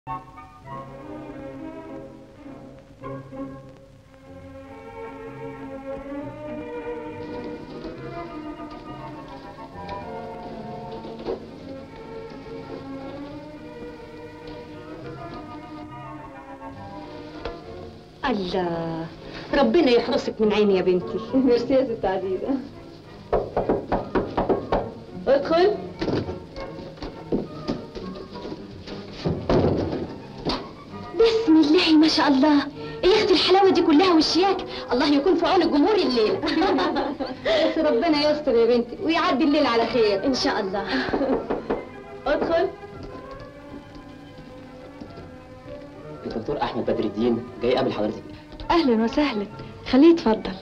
الله ربنا يحرسك من عيني يا بنتي ميرسي يا ست عزيزة ادخل بسم الله ما شاء الله ايه يا اختي الحلاوه دي كلها والشياكه الله يكون في عون الجمهور الليله بس ربنا يستر يا بنتي ويعدي الليل على خير ان شاء الله ادخل الدكتور احمد بدر الدين جاي قبل حضرتك اهلا وسهلا خليه يتفضل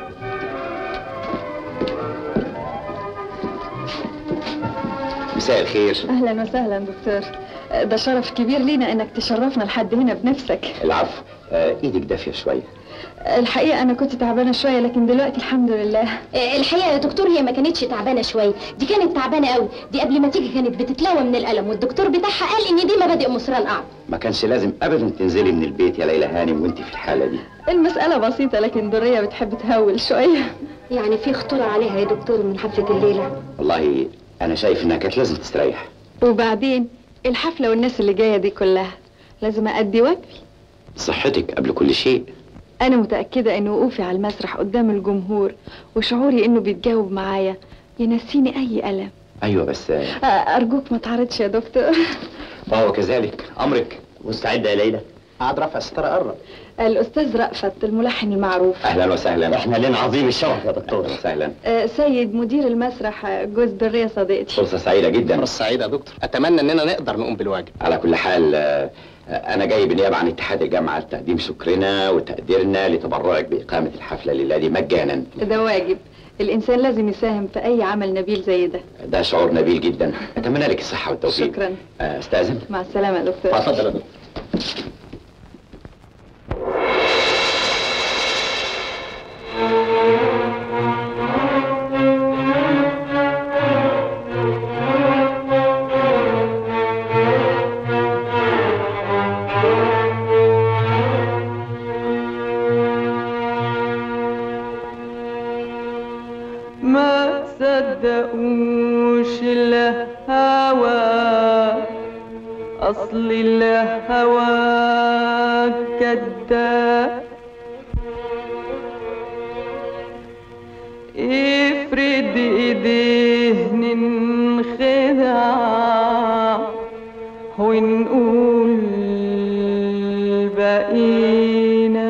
مساء الخير اهلا وسهلا دكتور ده شرف كبير لينا انك تشرفنا لحد هنا بنفسك العفو آه، ايدك دافيه شويه الحقيقه انا كنت تعبانه شويه لكن دلوقتي الحمد لله الحقيقه يا دكتور هي ما كانتش تعبانه شويه دي كانت تعبانه قوي دي قبل ما تيجي كانت بتتلوى من الالم والدكتور بتاعها قال ان دي مبادئ مصران اعظم ما كانش لازم ابدا تنزلي من البيت يا ليلى هانم وانت في الحاله دي المساله بسيطه لكن دريه بتحب تهول شويه يعني في خطوره عليها يا دكتور من حفله الليله والله انا شايف انها كانت لازم تستريح وبعدين الحفله والناس اللي جايه دي كلها لازم ادي واجبي صحتك قبل كل شيء انا متاكده ان وقوفي على المسرح قدام الجمهور وشعوري انه بيتجاوب معايا ينسيني اي الم ايوه بس آه، آه، ارجوك ما تعرضش يا دكتور وهو كذلك امرك مستعدة يا ليلى قعد رفع الستارة قرب الاستاذ رأفت الملحن المعروف اهلا وسهلا احنا لنا عظيم الشرف يا دكتور اهلا وسهلا آه، سيد مدير المسرح آه، جوز درية صديقتي فرصه سعيده جدا فرصة سعيدة يا دكتور اتمنى اننا نقدر نقوم بالواجب على كل حال آه، آه، انا جاي بالنيابه عن اتحاد الجامعه لتقديم شكرنا وتقديرنا لتبرعك باقامه الحفله الليله دي مجانا ده واجب الانسان لازم يساهم في اي عمل نبيل زي ده ده شعور نبيل جدا اتمنى لك الصحه والتوفيق شكرا آه، استاذن مع السلامه يا دكتور اتفضل يا دكتور ما تصدقوش الهوى اصل الهوى كذاب افرد ايديه ننخدع ونقول بقينا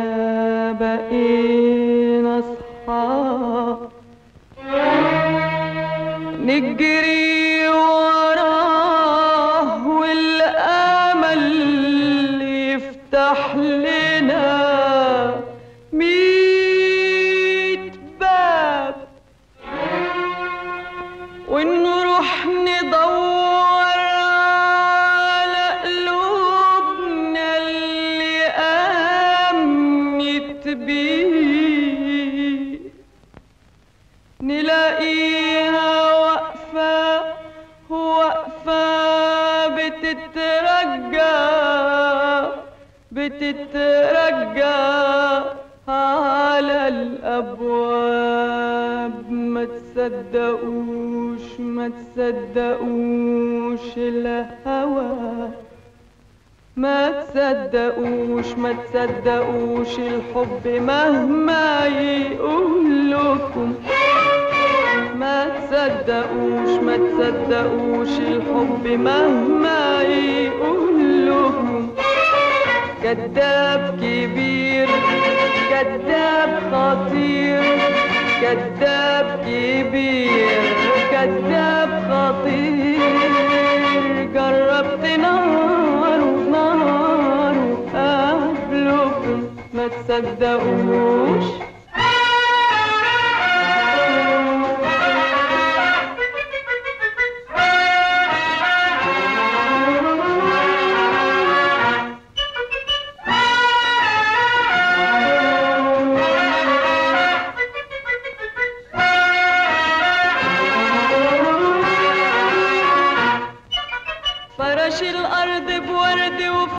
بقينا اصحاب نجري وراه والامل يفتح لنا ميت باب ونروح ندور على قلوبنا اللي امنت بيه نلاقيها واقفة واقفة بتترجى بتترجى على الأبواب ما تصدقوش ما تصدقوش الهوى ما تصدقوش ما تصدقوش الحب مهما يقول لكم ما تصدقوش ما تصدقوش الحب مهما يقول لكم كذاب كبير كذاب خطير كذاب كبير كذاب خطير جربت نار ونار قبلكم ما تصدقوش